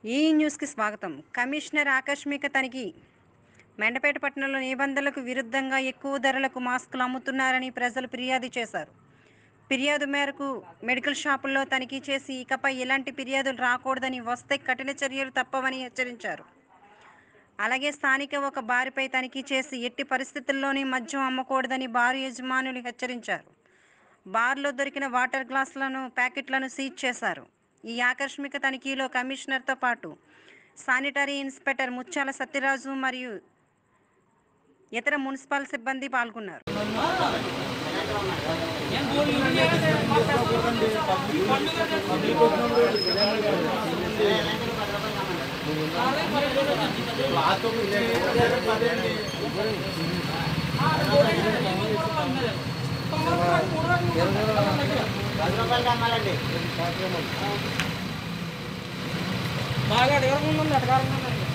ఈ న్యూస్కి స్వాగతం కమిషనర్ ఆకస్మిక తనిఖీ మెండపేట పట్టణంలో నిబంధనలకు విరుద్ధంగా ఎక్కువ ధరలకు మాస్కులు అమ్ముతున్నారని ప్రజలు ఫిర్యాదు చేశారు ఫిర్యాదు మేరకు మెడికల్ షాపుల్లో తనిఖీ చేసి ఇకపై ఎలాంటి ఫిర్యాదులు రాకూడదని వస్తే కఠిన చర్యలు తప్పవని హెచ్చరించారు అలాగే స్థానిక ఒక బారుపై తనిఖీ చేసి ఎట్టి పరిస్థితుల్లోని మద్యం అమ్మకూడదని బారు యజమానులు హెచ్చరించారు బార్లో దొరికిన వాటర్ గ్లాసులను ప్యాకెట్లను సీజ్ చేశారు ఈ ఆకస్మిక తనిఖీలో కమిషనర్తో పాటు శానిటరీ ఇన్స్పెక్టర్ ముత్యాల సత్యరాజు మరియు ఇతర మున్సిపల్ సిబ్బంది పాల్గొన్నారు బాగా ఎగరకుండా అటగారంగా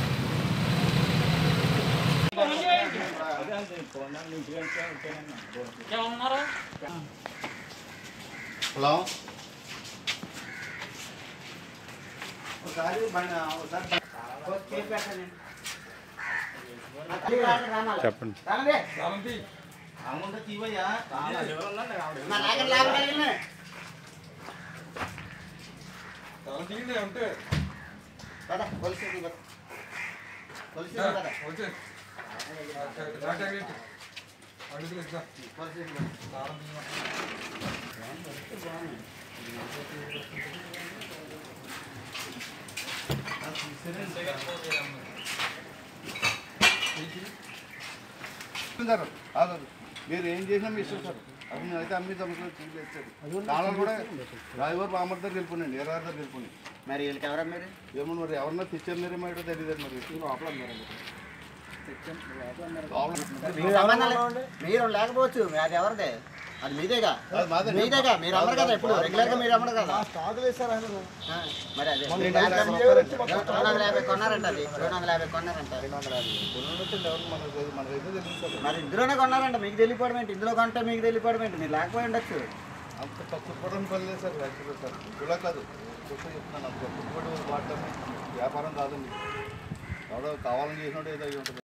ఏమన్నారు హలో ఒకసారి బండి ఒకసారి చెప్పండి అమ్ముంటే తీవయ్యా కదా కొలిసి కదా కొలిసి కదా కొలిసి సార్ ఆగదు మీరు ఏం చేసినా మీ ఇష్టం సార్ అది నేనైతే అమ్మి తమ్ముడు తాళాలు కూడా డ్రైవర్ బామ్మర్ దగ్గర వెళ్ళిపోయినండి ఎర్ర దగ్గర వెళ్ళిపోయి మరి వీళ్ళకి ఎవరా మీరు ఏమో మరి ఎవరన్నా తెచ్చారు మీరు ఏమో తెలియదు మరి లోపల మీరు సంబంధం లే- మీరు లేకపోవచ్చు అది ఎవరిదే అది మీదేగా అది మాదే. మీదేగా మీరు అమ్మరు కదా ఎప్పుడు రెగ్యులర్ గా మీరు అమ్మరు కదా ఆ, మరి అదే మొన్న మీరు ఇందాక ఎంత- చెప్పారండి. రెండు వందల యాభై కొన్నారంట అది రెండు వందల యాభై కొన్నారంట మనకైతే తెలుసు సార్ మరి ఇందులోనే కొన్నారంట మీకు తెలియపోవడం ఏంటి ఇందులో కొంటే మీకు తెలియపోవడం ఏంటి మీరు లేకపోయి ఉండొచ్చు అంత తక్కువ పడడం పర్లేదు సార్ యాక్చువల్గా సార్ ఇలా కాదు చూస్తే చెప్తున్నాను అంత తక్కువ పడి వాడటం వ్యాపారం కాదండి ఎవడో కావాలని చేసినట్టు ఏదో అయి ఉంటుంది